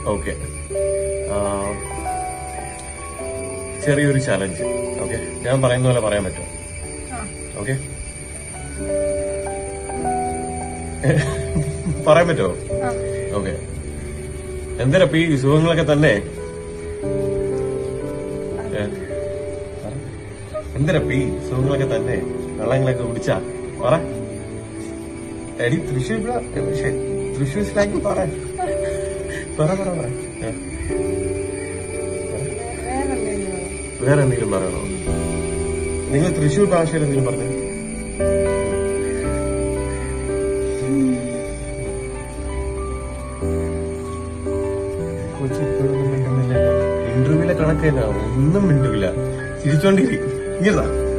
Okay ചെറിയൊരു challenge okay ഞാൻ പറയുന്ന പോലെ പറയാൻ പറ്റും ഓക്കെ പറയാൻ പറ്റുമോ ഓക്കെ എന്തിനപ്പ ഈ സുഖങ്ങളൊക്കെ തന്നെ ഏ? എന്തിനപ്പ ഈ സുഖങ്ങളൊക്കെ തന്നെ വെള്ളങ്ങളൊക്കെ കുടിച്ചാ പറ എടി തൃശ്ശൂർ ശ്ശെ, തൃശ്ശൂർ സ്ലാങ് പറ പറ പറ പറ ഏ. വേറെ എന്തെങ്കിലും പറയണോ നിങ്ങൾ തൃശ്ശൂർ ഭാഷയിൽ എന്തെങ്കിലും പറഞ്ഞു കൊച്ചി ഇപ്പോഴൊന്നും മിണ്ടുന്നില്ലല്ലോ ഇന്റർവ്യൂവിലെ കണക്ക് തന്നെ ഒന്നും മിണ്ടില്ല ചിരിച്ചോണ്ടിരിക്കും ഇങ്ങനെ